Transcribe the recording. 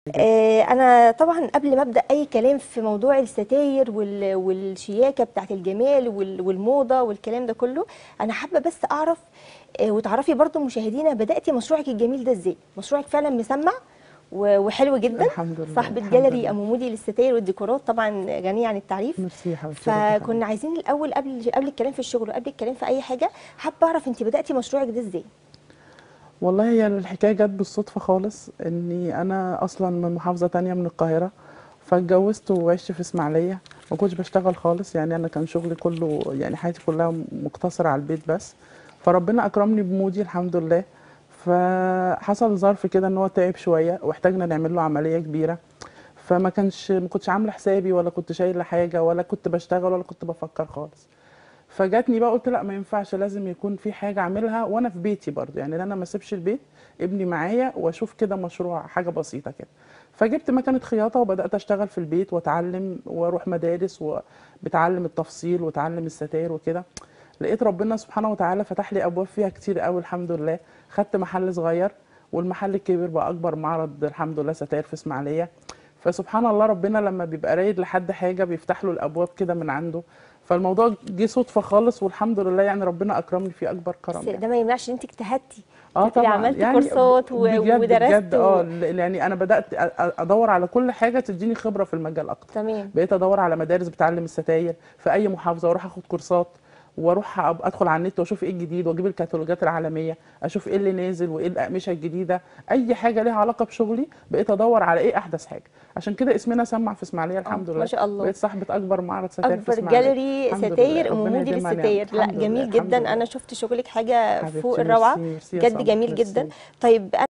آه، انا طبعا قبل ما ابدا اي كلام في موضوع الستاير وال- والشياكه بتاعت الجمال وال- والموضه والكلام ده كله انا حابه بس اعرف آه، وتعرفي برضو مشاهدينا بداتي مشروعك الجميل ده ازاي مشروعك فعلا مسمع و- وحلو جدا الحمد لله صاحبه الحمد جاليري لله. ام مودي للستاير والديكورات طبعا غنيه عن التعريف ميرسي يا حبيبتي ربنا فكنا عايزين الاول قبل قبل الكلام في الشغل وقبل الكلام في اي حاجه حابه اعرف انت بداتي مشروعك ده ازاي والله هي الحكايه جت بالصدفه خالص اني انا اصلا من محافظه تانية من القاهره فاتجوزت وعشت في اسماعيليه ما كنتش بشتغل خالص يعني انا كان شغلي كله يعني حياتي كلها مقتصره على البيت بس فربنا اكرمني بمودي الحمد لله فحصل ظرف كده ان هو تعب شويه واحتاجنا نعمل له عمليه كبيره فما كانش ما كنتش عامله حسابي ولا كنت شايله حاجه ولا كنت بشتغل ولا كنت بفكر خالص فجاتني بقى قلت لا ما ينفعش لازم يكون في حاجه اعملها وانا في بيتي برضه يعني إن انا ما اسيبش البيت ابني معايا واشوف كده مشروع حاجه بسيطه كده فجبت مكنه خياطه وبدات اشتغل في البيت واتعلم واروح مدارس وبتعلم التفصيل واتعلم الستاير وكده لقيت ربنا سبحانه وتعالى فتح لي ابواب فيها كتير قوي الحمد لله خدت محل صغير والمحل الكبير بقى اكبر معرض الحمد لله ستاير في اسماعيليه فسبحان الله ربنا لما بيبقى رايد لحد حاجه بيفتح له الابواب كده من عنده فالموضوع جه صدفه خالص والحمد لله يعني ربنا اكرمني فيه اكبر كرم بس يعني. ده ما يمنعش ان انت اجتهدتي اه تبقي طبعا عملتي يعني كورسات و- بجد ودرست بجد و- اه ل- يعني انا بدات أ- أ- ادور على كل حاجه تديني خبره في المجال اكتر تمام بقيت ادور على مدارس بتعلم الستاير في اي محافظه واروح اخد كورسات واروح أب- ادخل على النت واشوف ايه الجديد واجيب الكتالوجات العالميه اشوف ايه اللي نازل وايه الاقمشه الجديده اي حاجه ليها علاقه بشغلي بقيت ادور على ايه احدث حاجه عشان كده اسمنا سمع في اسماعيليه الحمد لله ما شاء الله. بقيت صاحبه اكبر معرض ستاير في اكبر اسماعيليه جاليري الحمد لله. ستاير ام ربنا مودي يديم علينا. للستاير لا الحمد لله، جميل الحمد جدا لله. انا شفت شغلك حاجه حبيبتي، فوق الروعه ميرسي، ميرسي يا بجد سمر، جميل ميرسي. جدا طيب